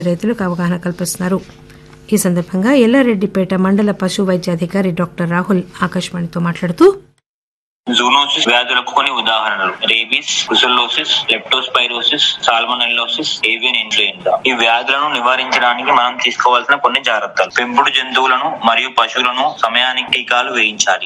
రైతులకు అవగాహన కల్పిస్తున్నారు ఈ సందర్భంగా ఎల్లారెడ్డిపేట మండల పశు వైద్యాధికారి డాక్టర్ రాహుల్ ఆకాశవాణితో మాట్లాడుతూ జూనోసిస్ వ్యాధులకు కొన్ని ఉదాహరణలు rabies brucellosis leptospirosis salmonellosis avian influenza ఈ వ్యాధులను నివారించడానికి మనం తీసుకోవాల్సిన కొన్ని జాగ్రత్తలు పెంపుడు జంతువులను మరియు పశువులను సమయానికి టీకాలు వేయించాలి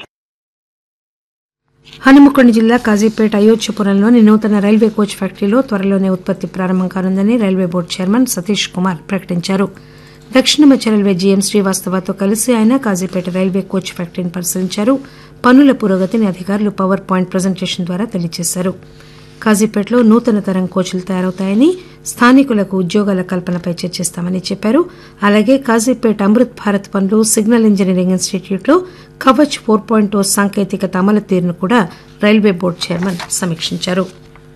హనుమకొండ జిల్లా కాజీపేట అయోధ్యపురంలోని నూతన రైల్వే కోచ్ ఫ్యాక్టరీలో త్వరలోనే ఉత్పత్తి ప్రారంభం కానుందని railway board chairman Satish Kumar ప్రకటించారు దక్షిణ మధ్య రైల్వే జీఎం శ్రీవాస్తవతో కలిసి ఆయన కాజీపేట రైల్వే కోచ్ ఫ్యాక్టరీని పరిశీలించారు పనుల పురోగతిని అధికారులు పవర్ పాయింట్ ప్రజెంటేషన్ ద్వారా తెలియజేశారు కాజీపేటలో నూతన తరం కోచ్లు తయారవుతాయని స్థానికులకు ఉద్యోగాల కల్పనపై చర్చిస్తామని చెప్పారు అలాగే కాజీపేట అమృత్ భారత్ పనులు సిగ్నల్ ఇంజనీరింగ్ ఇన్స్టిట్యూట్లో కవచ్ ఫోర్ పాయింట్ ఓ సాంకేతికత అమలు తీరును కూడా రైల్వే బోర్డు చైర్మన్ సమీక్షించారు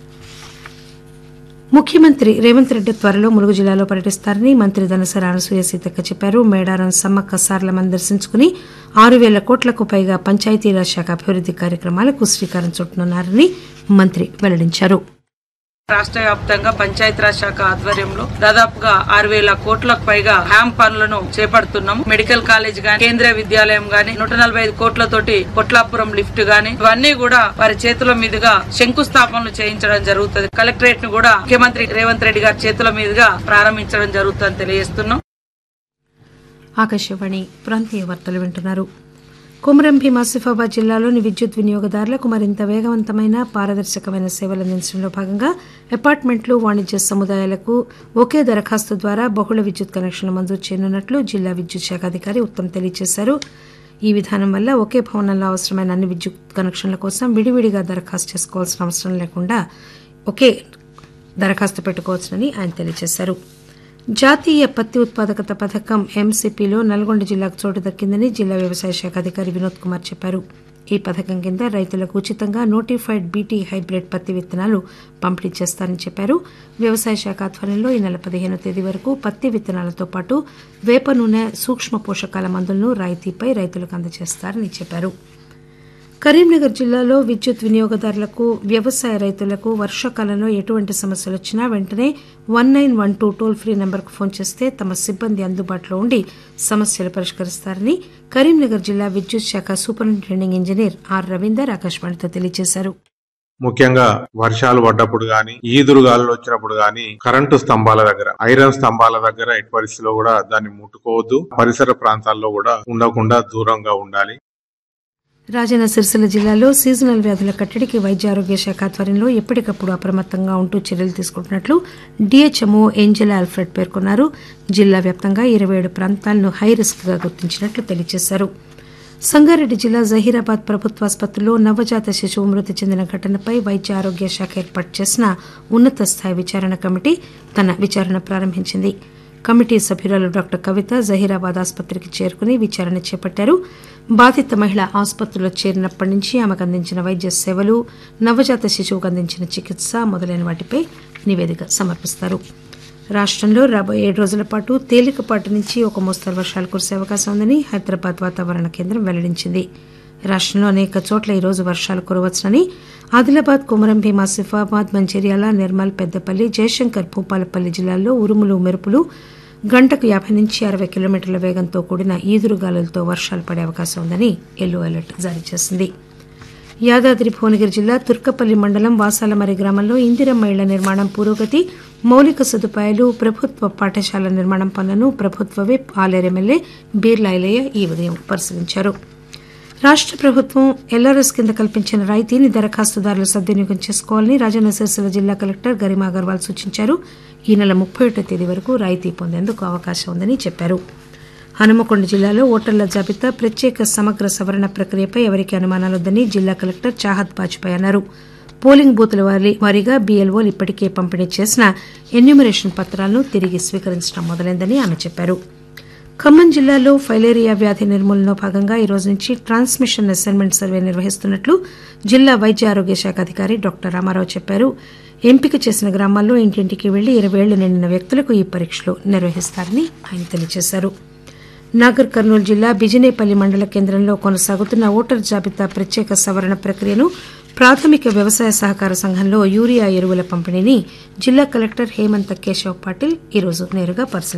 ముఖ్యమంత్రి రేవంత్ రెడ్డి త్వరలో ములుగు జిల్లాలో పర్యటిస్తారని మంత్రి దనసరి అనసూయ సీతక్క చెప్పారు మేడారం సమ్మక్క సార్లమ్మను దర్శించుకుని ఆరు పేల కోట్లకు పైగా పంచాయతీరాజ్ శాఖ అభివృద్ది కార్యక్రమాలకు శ్రీకారం చుట్టనున్నారని మంత్రి వెల్లడించారు రాష్ట్ర వ్యాప్తంగా పంచాయతీరాజ్ శాఖ ఆధ్వర్యంలో దాదాపుగా ఆరు వేల కోట్లకు పైగా హ్యామ్ పనులను చేపడుతున్నాం మెడికల్ కాలేజ్ గాని కేంద్రీయ విద్యాలయం గాని నూట నలభై ఐదు కోట్లతోటి కొట్లాపురం లిఫ్ట్ గాని ఇవన్నీ కూడా వారి చేతుల మీదుగా శంకుస్థాపనలు చేయించడం జరుగుతుంది కలెక్టరేట్ ను కూడా ముఖ్యమంత్రి రేవంత్ రెడ్డి గారి చేతుల మీదుగా ప్రారంభించడం జరుగుతుందని తెలియజేస్తున్నాం ఆకాశవాణి ప్రాంతీయ వార్తలు వింటున్నారు కొమరం భీం ఆసిఫాబాద్ జిల్లాలోని విద్యుత్ వినియోగదారులకు మరింత వేగవంతమైన పారదర్శకమైన సేవలు అందించడంలో భాగంగా అపార్ట్మెంట్లు వాణిజ్య సముదాయాలకు ఒకే దరఖాస్తు ద్వారా బహుళ విద్యుత్ కనెక్షన్లు మంజూరు చేయనున్నట్లు జిల్లా విద్యుత్ శాఖ అధికారి ఉత్తమ్ తెలియజేశారు ఈ విధానం వల్ల ఒకే భవనంలో అవసరమైన అన్ని విద్యుత్ కనెక్షన్ల కోసం విడివిడిగా దరఖాస్తు చేసుకోవాల్సిన అవసరం లేకుండా ఒకే దరఖాస్తు పెట్టుకోవచ్చునని ఆయన తెలియజేశారు జాతీయ పత్తి ఉత్పాదకత పథకం ఎంసీపీలో నల్గొండ జిల్లాకు చోటు దక్కిందని జిల్లా వ్యవసాయ శాఖ అధికారి వినోద్ కుమార్ చెప్పారు ఈ పథకం కింద రైతులకు ఉచితంగా నోటిఫైడ్ బీటీ హైబ్రిడ్ పత్తి విత్తనాలు పంపిణీ చేస్తారని చెప్పారు వ్యవసాయ శాఖ ఆధ్వర్యంలో ఈ నెల పదిహేనో తేదీ వరకు పత్తి విత్తనాలతో పాటు వేప నూనె సూక్ష్మ పోషకాల మందులను రాయితీపై రైతులకు అందజేస్తారని చెప్పారు కరీంనగర్ జిల్లాలో విద్యుత్ వినియోగదారులకు వ్యవసాయ రైతులకు వర్షాకాలంలో ఎటువంటి సమస్యలు వచ్చినా వెంటనే one nine one two toll free నెంబర్కు ఫోన్ చేస్తే తమ సిబ్బంది అందుబాటులో ఉండి సమస్యలు పరిష్కరిస్తారని కరీంనగర్ జిల్లా విద్యుత్ శాఖ సూపరింటెండింగ్ ఇంజనీర్ ఆర్ రవీందర్ ఆకాశవాణితో తెలియజేశారు ముఖ్యంగా వర్షాలు పడ్డప్పుడు గాని ఈదురుగాలు వచ్చినప్పుడు గాని కరెంటు స్తంభాల దగ్గర ఐరన్ స్తంభాల దగ్గర ఎట్టి పరిస్థితిలో కూడా దాన్ని ముట్టుకోవద్దు పరిసర ప్రాంతాల్లో కూడా ఉండకుండా దూరంగా ఉండాలి రాజన్న సిరిసిల్ల జిల్లాలో సీజనల్ వ్యాధుల కట్టడికి వైద్య ఆరోగ్య శాఖ ఆధ్వర్యంలో ఎప్పటికప్పుడు అప్రమత్తంగా ఉంటూ చర్యలు తీసుకుంటున్నట్లు డీహెచ్ఎంఓ ఏంజెలా ఆల్ఫ్రెడ్ పేర్కొన్నారు జిల్లా వ్యాప్తంగా ఇరవై ఏడు ప్రాంతాలను హై రిస్క్ గా గుర్తించినట్లు తెలియజేశారు సంగారెడ్డి జిల్లా జహీరాబాద్ ప్రభుత్వాసుపత్రిలో నవజాత శిశువు మృతి చెందిన ఘటనపై వైద్య ఆరోగ్య శాఖ ఏర్పాటు చేసిన ఉన్నత స్థాయి విచారణ కమిటీ తన విచారణ ప్రారంభించింది కమిటీ సభ్యురాలు డాక్టర్ కవిత జహీరాబాద్ ఆసుపత్రికి చేరుకుని విచారణ చేపట్టారు బాధిత మహిళ ఆసుపత్రిలో చేరినప్పటి నుంచి ఆమెకు అందించిన వైద్య సేవలు నవజాత శిశువుకు అందించిన చికిత్స మొదలైన వాటిపై నివేదిక సమర్పిస్తారు రాష్టంలో రాబోయే ఏడు రోజుల పాటు తేలికపాటి నుంచి ఒక మోస్తరు వర్షాలు కురిసే అవకాశం ఉందని హైదరాబాద్ వాతావరణ కేంద్రం వెల్లడించింది రాష్టంలో అనేక చోట్ల ఈరోజు వర్షాలు కురవచ్చునని ఆదిలాబాద్ కుమరం భీం ఆసిఫాబాద్ మంచిర్యాల నిర్మల్ పెద్దపల్లి జయశంకర్ భూపాలపల్లి జిల్లాల్లో ఉరుములు మెరుపులు గంటకు యాభై నుంచి అరవై కిలోమీటర్ల వేగంతో కూడిన ఈదురుగాలులతో వర్షాలు పడే అవకాశం ఉందని ఎల్లో అలర్ట్ జారీ చేసింది యాదాద్రి భువనగిరి జిల్లా తుర్కపల్లి మండలం వాసాలమరి గ్రామంలో ఇందిరమ్మ ఇళ్ల నిర్మాణం పురోగతి మౌలిక సదుపాయాలు ప్రభుత్వ పాఠశాల నిర్మాణం పనులను ప్రభుత్వ విప్ ఆలేరు ఎమ్మెల్యే బీర్లా ఐలయ్య ఈ ఉదయం పరిశీలించారు రాష్ట ప్రభుత్వం ఎల్ఆర్ఎస్ కింద కల్పించిన రాయితీని దరఖాస్తుదారులు సద్వినియోగం చేసుకోవాలని రాజన్న సిరిసిల్ల జిల్లా కలెక్టర్ గరిమా అగర్వాల్ సూచించారు ఈ నెల ముప్పై ఒకటో తేదీ వరకు రాయితీ పొందేందుకు అవకాశం ఉందని చెప్పారు హనుమకొండ జిల్లాలో ఓటర్ల జాబితా ప్రత్యేక సమగ్ర సవరణ ప్రక్రియపై ఎవరికీ అనుమానాలొద్దని జిల్లా కలెక్టర్ చాహద్ బాజ్పాయ్ అన్నారు పోలింగ్ బూత్ల వారి వారీగా బీఎల్ఓలు ఇప్పటికే పంపిణీ చేసిన ఎన్యూమరేషన్ పత్రాలను తిరిగి స్వీకరించడం మొదలైందని ఆమె చెప్పారు ఖమ్మం జిల్లాలో ఫైలేరియా వ్యాధి నిర్మూలనలో భాగంగా ఈ రోజు నుంచి ట్రాన్స్మిషన్ అసైన్మెంట్ సర్వే నిర్వహిస్తున్నట్లు జిల్లా వైద్య ఆరోగ్య శాఖ అధికారి డాక్టర్ రామారావు చెప్పారు ఎంపిక చేసిన గ్రామాల్లో ఇంటింటికి వెళ్లి ఇరవై ఏళ్లు నిండిన వ్యక్తులకు ఈ పరీక్షలు నిర్వహిస్తారని ఆయన తెలియజేశారు నాగర్ కర్నూలు జిల్లా బిజినేపల్లి మండల కేంద్రంలో కొనసాగుతున్న ఓటర్ జాబితా ప్రత్యేక సవరణ ప్రక్రియను ప్రాథమిక వ్యవసాయ సహకార సంఘంలో యూరియా ఎరువుల పంపిణీని జిల్లా కలెక్టర్ హేమంత్ కేశవ్ పాటిల్ ఈరోజు నేరుగా పరిశీలించారు